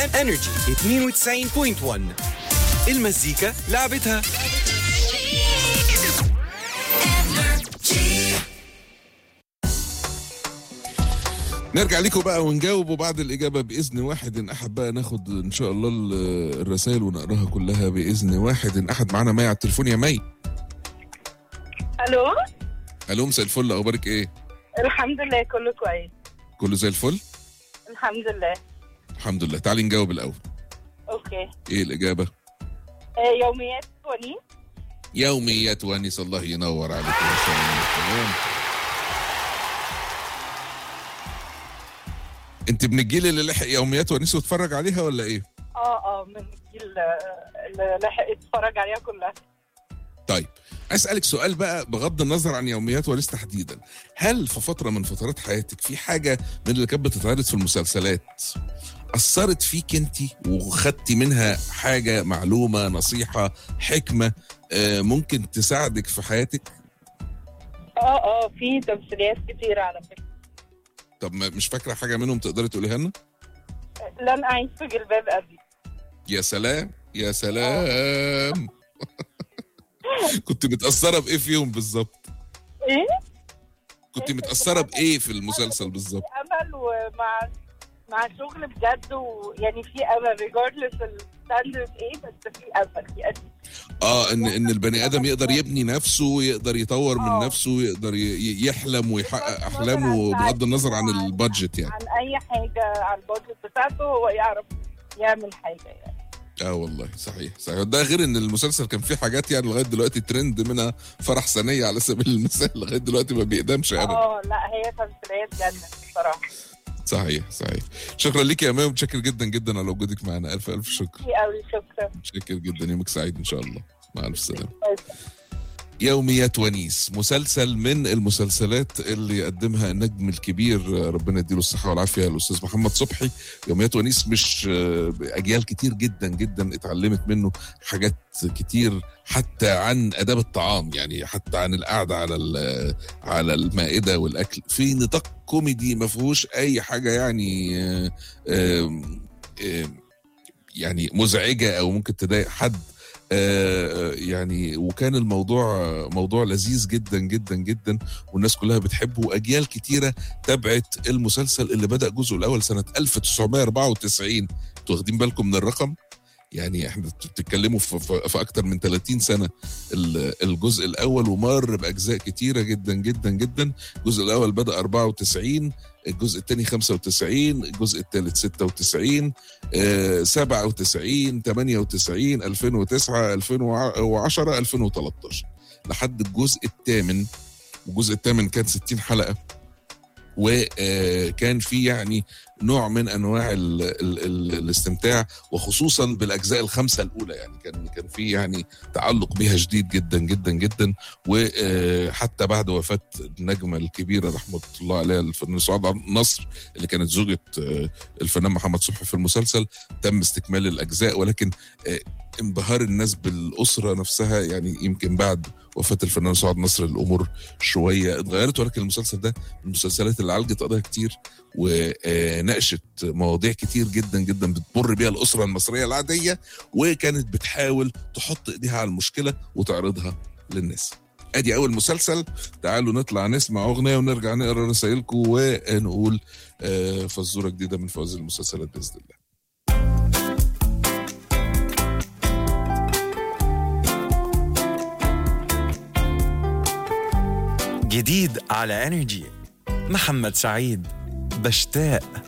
انرجي 92.1 المزيكا لعبتها نرجع لكم بقى ونجاوب وبعد الإجابة بإذن واحد إن أحد بقى ناخد إن شاء الله ال- الرسائل ونقراها كلها بإذن واحد إن أحد معانا مي على التليفون يا مي الو ألو مساء الفل أخبارك إيه؟ الحمد لله كله كويس كله زي الفل؟ الحمد لله الحمد لله تعالي نجاوب الأول اوكي إيه الإجابة؟ آه يوميات ونيس يوميات وانيس الله ينور عليك يا سلام تمام انت من الجيل اللي لحق يوميات وانيس واتفرج عليها ولا ايه؟ اه اه من الجيل آه، اللي لحق اتفرج عليها كلها طيب اسالك سؤال بقى بغض النظر عن يوميات ونيس تحديدا هل في فتره من فترات حياتك في حاجه من اللي كانت بتتعرض في المسلسلات اثرت فيك انت وخدتي منها حاجه معلومه نصيحه حكمه آه، ممكن تساعدك في حياتك اه اه في تمثيليات كتير على فكره طب ما- مش فاكره حاجه منهم تقدري تقوليها لنا لن اعيش في جلباب ابي يا سلام يا سلام كنت متاثره بايه فيهم بالظبط ايه كنت متاثره بايه في المسلسل بالظبط في امل ومع مع شغل بجد ويعني في امل ريجاردلس الستاندرد ايه بس في امل يعني اه ان ان البني ادم يقدر يبني نفسه ويقدر يطور من آه. نفسه ويقدر ي- ي- يحلم ويحقق احلامه بغض النظر عن البادجت يعني عن اي حاجه على البادجت بتاعته هو يعرف يعمل حاجه يعني اه والله صحيح صحيح ده غير ان المسلسل كان فيه حاجات يعني لغايه دلوقتي ترند منها فرح ثانيه على سبيل المثال لغايه دلوقتي ما بيقدمش ابدا اه لا هي تمثيليات جنة بصراحه صحيح صحيح شكرا ليك يا امام متشكر جدا جدا على وجودك معنا الف الف شكر كتير قوي شكرا متشكر جدا يومك سعيد ان شاء الله مع الف سلامه يوميات ونيس مسلسل من المسلسلات اللي قدمها النجم الكبير ربنا يديله الصحة والعافية الأستاذ محمد صبحي يوميات ونيس مش أجيال كتير جدا جدا اتعلمت منه حاجات كتير حتى عن آداب الطعام يعني حتى عن القعدة على ال- على المائدة والأكل في نطاق كوميدي ما فيهوش أي حاجة يعني آه، آه، آه، يعني مزعجة أو ممكن تضايق حد آه، يعني وكان الموضوع موضوع لذيذ جدا جدا جدا والناس كلها بتحبه واجيال كتيره تابعت المسلسل اللي بدا جزءه الاول سنه 1994 انتوا واخدين بالكم من الرقم يعني احنا بتتكلموا في, في, في اكتر من 30 سنه ال- الجزء الاول ومر باجزاء كتيره جدا جدا جدا الجزء الاول بدا 94 الجزء الثاني 95 الجزء الثالث 96 آه، 97 98 2009 2010 2013 لحد الجزء الثامن والجزء الثامن كان 60 حلقه وكان في يعني نوع من انواع ال ال ال الاستمتاع وخصوصا بالاجزاء الخمسه الاولى يعني كان كان في يعني تعلق بها شديد جدا جدا جدا وحتى بعد وفاه النجمه الكبيره رحمه الله عليها الفنان سعاد نصر اللي كانت زوجة آه، الفنان محمد صبحي في المسلسل تم استكمال الأجزاء ولكن آه، انبهار الناس بالأسرة نفسها يعني يمكن بعد وفاة الفنان سعاد نصر الأمور شوية اتغيرت ولكن المسلسل ده من المسلسلات اللي عالجت قضايا كتير وناقشت مواضيع كتير جدا جدا بتمر بيها الأسرة المصرية العادية وكانت بتحاول تحط إيديها على المشكلة وتعرضها للناس ادي اول مسلسل تعالوا نطلع نسمع اغنيه ونرجع نقرا رسائلكم ونقول آه، فزوره جديده من فوازير المسلسلات باذن الله جديد على انرجي محمد سعيد بشتاق